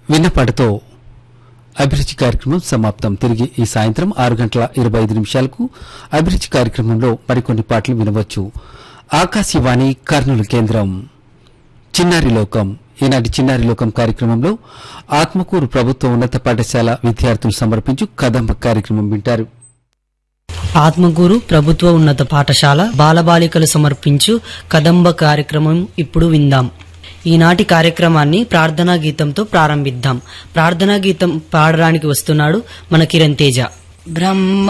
విన్నపాటతో అభిరుచి కార్యక్రమం సమాప్తం తిరిగి ఈ సాయంత్రం ఆరు గంటల ఇరవై ఐదు నిమిషాలకు అభిరుచి కార్యక్రమంలో మరికొన్ని పాటలు వినవచ్చు ఆకాశవాణి కర్నూలు కేంద్రం చిన్నారి లోకం ఈనాటి చిన్నారి లోకం కార్యక్రమంలో ఆత్మకూరు ప్రభుత్వ ఉన్నత పాఠశాల విద్యార్థులు సమర్పించు కదంబ కార్యక్రమం వింటారు ఆత్మగూరు ప్రభుత్వ ఉన్నత పాఠశాల బాలబాలికలు సమర్పించు కదంబ కార్యక్రమం ఇప్పుడు విందాం ఈనాటి కార్యక్రమాన్ని ప్రార్థనా గీతంతో ప్రారంభిద్దాం ప్రార్థనా గీతం పాడడానికి వస్తున్నాడు మన కిరణ్ తేజ బ్రహ్మ